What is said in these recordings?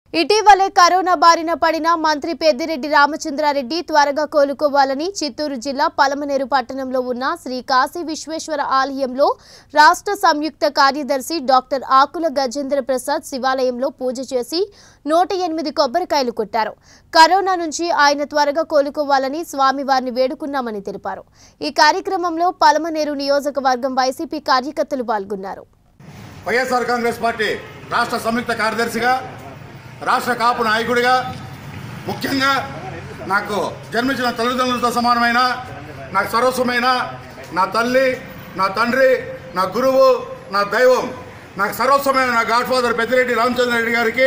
ఇటీవలే కరోనా బారిన పడిన మంత్రి పెద్దిరెడ్డి రామచంద్రారెడ్డి త్వరగా కోలుకోవాలని చిత్తూరు జిల్లా పలమనేరు పట్టణంలో ఉన్న శ్రీ కాశీ విశ్వేశ్వర ఆలయంలో రాష్ట్ర సంయుక్త కార్యదర్శి డాక్టర్ ఆకుల గజేంద్ర ప్రసాద్ శివాలయంలో పూజ చేసి నూట ఎనిమిది కొబ్బరికాయలు కొట్టారు కరోనా నుంచి ఆయన త్వరగా కోలుకోవాలని స్వామివారిని వేడుకున్నామని తెలిపారు ఈ కార్యక్రమంలో పలమనేరు నియోజకవర్గం వైసీపీ కార్యకర్తలు పాల్గొన్నారు వైఎస్ఆర్ కాంగ్రెస్ పార్టీ రాష్ట్ర సంయుక్త కార్యదర్శిగా రాష్ట్ర కాపు నాయకుడిగా ముఖ్యంగా నాకు జన్మించిన తల్లిదండ్రులతో సమానమైన నాకు సర్వస్వమైన నా తల్లి నా తండ్రి నా గురువు నా దైవం నాకు సర్వస్వమైన నా గాడ్ ఫాదర్ పెద్దిరెడ్డి రామచంద్ర రెడ్డి గారికి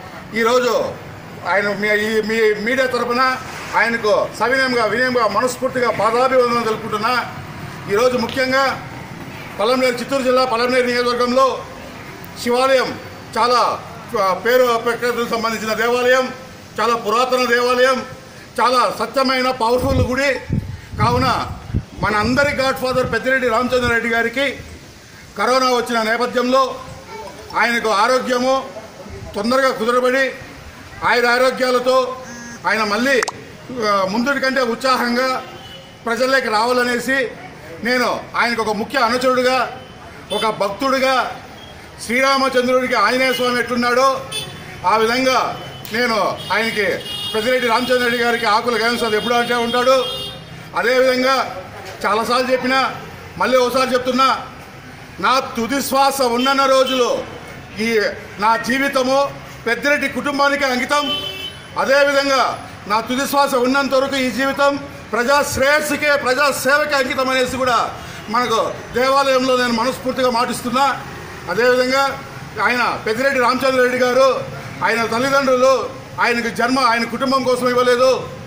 ఈరోజు ఆయన మీ ఈ మీ మీడియా తరపున ఆయనకు సవినయంగా వినయంగా మనస్ఫూర్తిగా పాదాభివందనం తెలుపుకుంటున్నా ఈరోజు ముఖ్యంగా పలంనేరు చిత్తూరు జిల్లా పలంనేరు నియోజకవర్గంలో శివాలయం చాలా ఆ, పేరు ప్రఖ్యాతులకు సంబంధించిన దేవాలయం చాలా పురాతన దేవాలయం చాలా సత్యమైన పవర్ఫుల్ గుడి కావున మన అందరి గాడ్ ఫాదర్ పెద్దిరెడ్డి రామచంద్రారెడ్డి గారికి కరోనా వచ్చిన నేపథ్యంలో ఆయనకు ఆరోగ్యము తొందరగా కుదురబడి ఆయన ఆరోగ్యాలతో ఆయన మళ్ళీ ఆ, ముందుటి కంటే ఉత్సాహంగా ప్రజల్లోకి రావాలనేసి నేను ఆయనకు ఒక ముఖ్య అనుచరుడుగా ఒక భక్తుడిగా శ్రీరామచంద్రుడికి ఆంజనేయ స్వామి ఎట్లున్నాడో ఆ విధంగా నేను ఆయనకి పెద్దిరెడ్డి రామచంద్ర రెడ్డి గారికి ఆకుల గేమసాద్ ఎప్పుడు అంటే ఉంటాడు అదేవిధంగా చాలాసార్లు చెప్పినా మళ్ళీ ఒకసారి చెప్తున్నా నా తుది శ్వాస ఉన్నన్న రోజులు ఈ నా జీవితము పెద్దిరెడ్డి కుటుంబానికి అంకితం అదేవిధంగా నా తుది శ్వాస ఉన్నంత వరకు ఈ జీవితం ప్రజా శ్రేయస్సుకే ప్రజా సేవకే అంకితం అనేసి కూడా మనకు దేవాలయంలో నేను మనస్ఫూర్తిగా మాటిస్తున్నా అదేవిధంగా ఆయన పెద్దిరెడ్డి రామచంద్రరెడ్డి గారు ఆయన తల్లిదండ్రులు ఆయనకు జన్మ ఆయన కుటుంబం కోసం ఇవ్వలేదు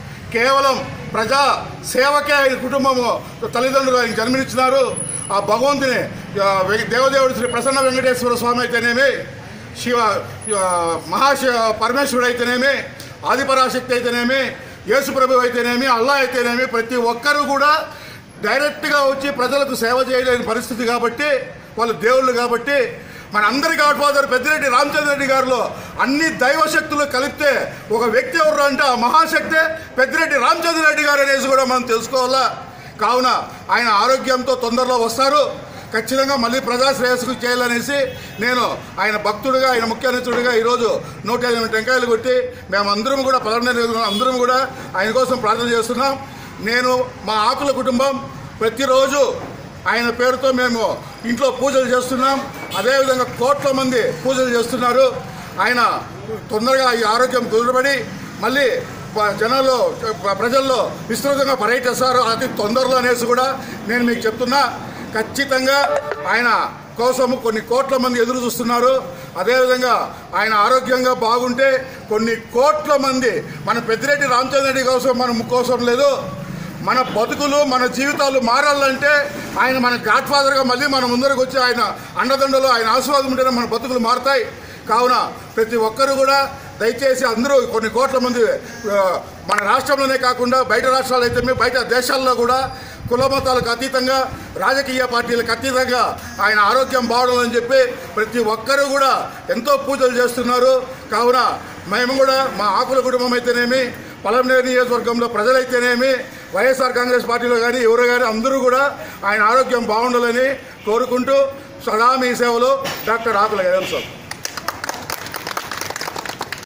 కేవలం ప్రజా సేవకే ఆయన కుటుంబము తల్లిదండ్రులు ఆయన జన్మనిచ్చినారు ఆ భగవంతుని ఆ, వె- దేవదేవుడు శ్రీ ప్రసన్న వెంకటేశ్వర స్వామి అయితేనేమి శివ ఆ, మహాశివ పరమేశ్వరుడు అయితేనేమి ఆదిపరాశక్తి అయితేనేమి యేసుప్రభు అయితేనేమి అల్లా అయితేనేమి ప్రతి ఒక్కరూ కూడా డైరెక్ట్గా వచ్చి ప్రజలకు సేవ చేయలేని పరిస్థితి కాబట్టి వాళ్ళు దేవుళ్ళు కాబట్టి మన అందరి గాడ్ ఫాదర్ పెద్దిరెడ్డి రామచంద్ర రెడ్డి గారిలో అన్ని దైవ శక్తులు కలిపితే ఒక వ్యక్తి ఎవరు అంటే ఆ మహాశక్తే పెద్దిరెడ్డి రామచంద్ర రెడ్డి గారు అనేసి కూడా మనం తెలుసుకోవాలా కావున ఆయన ఆరోగ్యంతో తొందరలో వస్తారు ఖచ్చితంగా మళ్ళీ ప్రజా శ్రేయస్సుకు చేయాలనేసి నేను ఆయన భక్తుడిగా ఆయన ముఖ్య నేతృడిగా ఈరోజు నూట ఎనిమిది టెంకాయలు కొట్టి మేమందరం కూడా పదకొండు అందరం కూడా ఆయన కోసం ప్రార్థన చేస్తున్నాం నేను మా ఆకుల కుటుంబం ప్రతిరోజు ఆయన పేరుతో మేము ఇంట్లో పూజలు చేస్తున్నాం అదేవిధంగా కోట్ల మంది పూజలు చేస్తున్నారు ఆయన తొందరగా ఈ ఆరోగ్యం కుదురబడి మళ్ళీ ప- జనాల్లో ప- ప్రజల్లో విస్తృతంగా పర్యటిస్తారు అతి తొందరలో అనేసి కూడా నేను మీకు చెప్తున్నా ఖచ్చితంగా ఆయన కోసం కొన్ని కోట్ల మంది ఎదురు చూస్తున్నారు అదేవిధంగా ఆయన ఆరోగ్యంగా బాగుంటే కొన్ని కోట్ల మంది మన పెద్దిరెడ్డి రామచంద్ర రెడ్డి కోసం మనం కోసం లేదు మన బతుకులు మన జీవితాలు మారాలంటే ఆయన మన గాడ్ ఫాదర్గా మళ్ళీ మన ముందరకు వచ్చి ఆయన అండదండలు ఆయన ఆశీర్వాదం ఉంటేనే మన బతుకులు మారుతాయి కావున ప్రతి ఒక్కరు కూడా దయచేసి అందరూ కొన్ని కోట్ల మంది ఆ, మన రాష్ట్రంలోనే కాకుండా బయట రాష్ట్రాలు అయితే బయట దేశాల్లో కూడా కుల మతాలకు అతీతంగా రాజకీయ పార్టీలకు అతీతంగా ఆయన ఆరోగ్యం బాగుండాలని చెప్పి ప్రతి ఒక్కరూ కూడా ఎంతో పూజలు చేస్తున్నారు కావున మేము కూడా మా ఆకుల కుటుంబం అయితేనేమి పలంనేరు నియోజకవర్గంలో ప్రజలైతేనేమి వైఎస్ఆర్ కాంగ్రెస్ పార్టీలో కానీ ఎవరు కానీ అందరూ కూడా ఆయన ఆరోగ్యం బాగుండాలని కోరుకుంటూ సదా మీ సేవలో డాక్టర్ ఆకుల గయం సార్